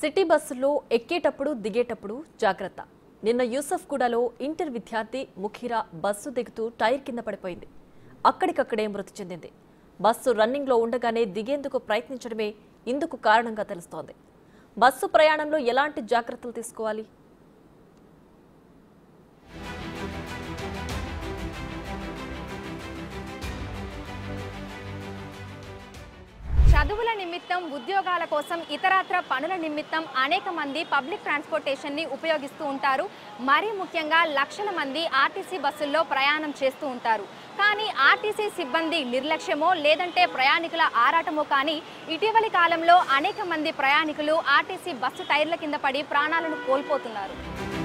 city బస్సుల్లో ఎక్కేటప్పుడు దిగేటప్పుడు జాగ్రత్త నిన్న యూసఫ్గూడలో ఇంటర్ విద్యార్థి ముఖిరా బస్సు దిగుతూ టైర్ కింద పడిపోయింది అక్కడికక్కడే మృతి చెందింది బస్సు రన్నింగ్లో ఉండగానే దిగేందుకు ప్రయత్నించడమే ఇందుకు కారణంగా తెలుస్తోంది బస్సు ప్రయాణంలో ఎలాంటి జాగ్రత్తలు తీసుకోవాలి చదువుల నిమిత్తం ఉద్యోగాల కోసం ఇతరత్ర పనుల నిమిత్తం అనేక మంది పబ్లిక్ ట్రాన్స్పోర్టేషన్ ని ఉపయోగిస్తూ ఉంటారు మరీ ముఖ్యంగా లక్షల మంది ఆర్టీసీ బస్సుల్లో ప్రయాణం చేస్తూ ఉంటారు కానీ ఆర్టీసీ సిబ్బంది నిర్లక్ష్యమో లేదంటే ప్రయాణికుల ఆరాటమో కానీ ఇటీవలి కాలంలో అనేక మంది ప్రయాణికులు ఆర్టీసీ బస్సు టైర్ల కింద పడి ప్రాణాలను కోల్పోతున్నారు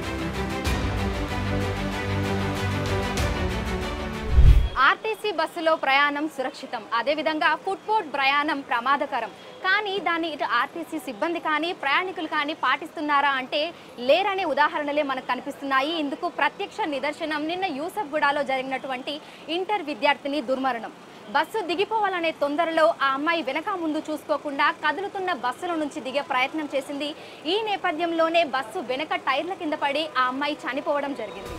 ఆర్టీసీ బస్సులో ప్రయాణం సురక్షితం అదేవిధంగా ఫుట్బోర్డ్ ప్రయాణం ప్రమాదకరం కానీ దాన్ని ఇటు ఆర్టీసీ సిబ్బంది కానీ ప్రయాణికులు కానీ పాటిస్తున్నారా అంటే లేరనే ఉదాహరణలే మనకు కనిపిస్తున్నాయి ఇందుకు ప్రత్యక్ష నిదర్శనం నిన్న యూసఫ్గూడలో జరిగినటువంటి ఇంటర్ విద్యార్థిని దుర్మరణం బస్సు దిగిపోవాలనే తొందరలో ఆ అమ్మాయి వెనక ముందు చూసుకోకుండా కదులుతున్న బస్సుల నుంచి దిగే ప్రయత్నం చేసింది ఈ నేపథ్యంలోనే బస్సు వెనక టైర్ల కింద పడి ఆ అమ్మాయి చనిపోవడం జరిగింది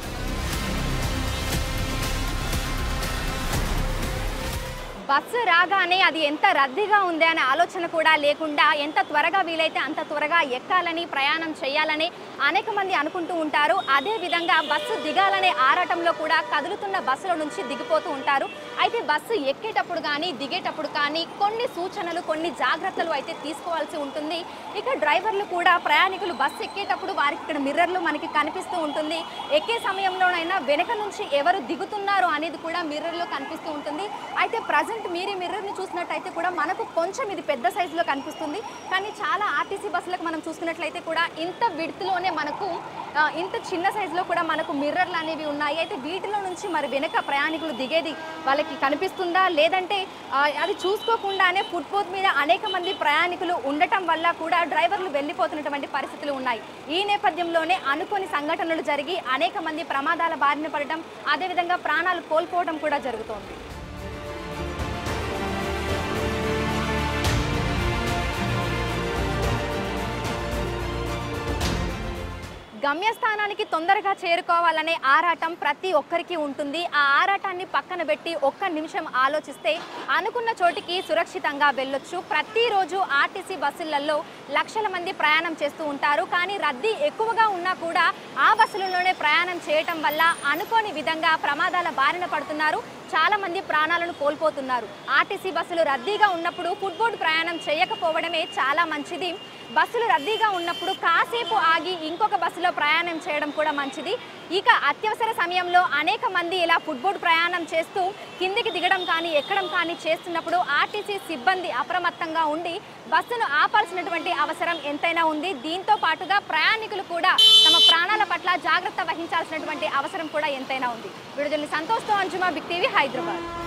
బస్సు రాగానే అది ఎంత రద్దీగా ఉంది అనే ఆలోచన కూడా లేకుండా ఎంత త్వరగా వీలైతే అంత త్వరగా ఎక్కాలని ప్రయాణం చేయాలని అనేక మంది అనుకుంటూ ఉంటారు అదే విధంగా బస్సు దిగాలనే ఆరాటంలో కూడా కదులుతున్న బస్సుల నుంచి దిగిపోతూ ఉంటారు అయితే బస్సు ఎక్కేటప్పుడు కానీ దిగేటప్పుడు కానీ కొన్ని సూచనలు కొన్ని జాగ్రత్తలు అయితే తీసుకోవాల్సి ఉంటుంది ఇక డ్రైవర్లు కూడా ప్రయాణికులు బస్సు ఎక్కేటప్పుడు వారికి ఇక్కడ మిర్రర్లు మనకి కనిపిస్తూ ఉంటుంది ఎక్కే సమయంలోనైనా వెనక నుంచి ఎవరు దిగుతున్నారు అనేది కూడా మిర్రర్లో కనిపిస్తూ ఉంటుంది అయితే ప్రజెంట్ మీరు ఈ మిర్రర్ని చూసినట్టయితే కూడా మనకు కొంచెం ఇది పెద్ద సైజులో కనిపిస్తుంది కానీ చాలా ఆర్టీసీ బస్సులకు మనం చూసుకున్నట్లయితే కూడా ఇంత విడుతులోనే మనకు ఆ, ఇంత చిన్న సైజులో కూడా మనకు మిర్రర్లు అనేవి ఉన్నాయి అయితే వీటిలో నుంచి మరి వెనక ప్రయాణికులు దిగేది వాళ్ళకి కనిపిస్తుందా లేదంటే ఆ, అది చూసుకోకుండానే ఫుట్పాత్ మీద అనేక మంది ప్రయాణికులు ఉండటం వల్ల కూడా డ్రైవర్లు వెళ్ళిపోతున్నటువంటి పరిస్థితులు ఉన్నాయి ఈ నేపథ్యంలోనే అనుకోని సంఘటనలు జరిగి అనేక మంది ప్రమాదాల బారిన పడటం అదేవిధంగా ప్రాణాలు కోల్పోవడం కూడా జరుగుతోంది గమ్యస్థానానికి తొందరగా చేరుకోవాలనే ఆరాటం ప్రతి ఒక్కరికి ఉంటుంది ఆ ఆరాటాన్ని పక్కన పెట్టి ఒక్క నిమిషం ఆలోచిస్తే అనుకున్న చోటికి సురక్షితంగా వెళ్ళొచ్చు ప్రతిరోజు ఆర్టీసీ బస్సులలో లక్షల మంది ప్రయాణం చేస్తూ ఉంటారు కానీ రద్దీ ఎక్కువగా ఉన్నా కూడా ఆ బస్సులలోనే ప్రయాణం చేయటం వల్ల అనుకోని విధంగా ప్రమాదాల బారిన పడుతున్నారు చాలా మంది ప్రాణాలను కోల్పోతున్నారు ఆర్టీసీ బస్సులు రద్దీగా ఉన్నప్పుడు ఫుట్బోర్డ్ ప్రయాణం చేయకపోవడమే చాలా మంచిది బస్సులు రద్దీగా ఉన్నప్పుడు కాసేపు ఆగి ఇంకొక బస్సులో ప్రయాణం చేయడం కూడా మంచిది ఇక అత్యవసర సమయంలో అనేక మంది ఇలా ఫుట్బోర్డ్ ప్రయాణం చేస్తూ కిందికి దిగడం కానీ ఎక్కడం కానీ చేస్తున్నప్పుడు ఆర్టీసీ సిబ్బంది అప్రమత్తంగా ఉండి బస్సును ఆపాల్సినటువంటి అవసరం ఎంతైనా ఉంది దీంతో పాటుగా ప్రయాణికులు కూడా తమ ప్రాణాల పట్ల జాగ్రత్త వహించాల్సినటువంటి అవసరం కూడా ఎంతైనా ఉంది విడుదలని సంతోష్తో అంజుమా బిగ్ టీవీ హైదరాబాద్